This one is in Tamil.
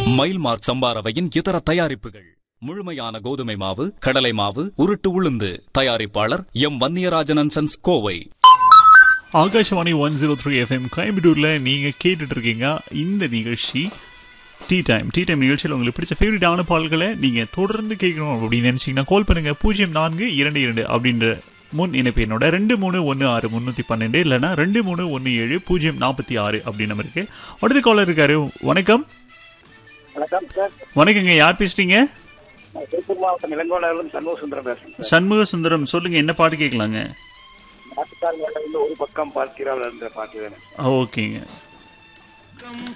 மைல்மார்க் சம்பாரவையின் இதர தயாரிப்புகள் முழுமையான கோதுமை மாவு கடலை மாவு உருட்டு உளுந்து தயாரிப்பாளர் M Vanniyarajan sons Kovai Akashvani one zero three FM கோயம்புத்தூரில் நீங்கள் கேட்டுட்டு இருக்கீங்க இந்த நிகழ்ச்சி டீ டைம் டீ டைம் நிகழ்ச்சியில் உங்களுக்கு பிடிச்ச ஃபேவரட்டான பாடல்களை நீங்கள் தொடர்ந்து கேட்கணும் அப்படின்னு நினச்சிங்கன்னா கால் பண்ணுங்கள் பூஜ்ஜியம் நான்கு இரண்டு இரண்டு அப்படின்ற முன் இணைப்பு என்னோட ரெண்டு மூணு ஒன்று ஆறு முந்நூற்றி பன்னெண்டு இல்லைனா ரெண்டு மூணு ஒன்று ஏழு பூஜ்ஜியம் நாற்பத்தி ஆறு அப்படின்னு நம்பருக்கு அடுத்த காலர் இருக்காரு வணக்கம் வணக்கம் சார் வணக்கங்க யார் பேசுறீங்க நான் திருப்பூர் மாவட்டம் இளங்கோலாவிலும் சண்முக சுந்தரம் பேசுறேன் சார் சண்முக சுந்தரம் சொல்லுங்க என்ன பாட்டு கேட்கலாங்க நாட்டுக்காரர்கள் வந்து ஒரு பக்கம் பார்க்கிறாள் என்ற பாட்டு வேணும் ஓகேங்க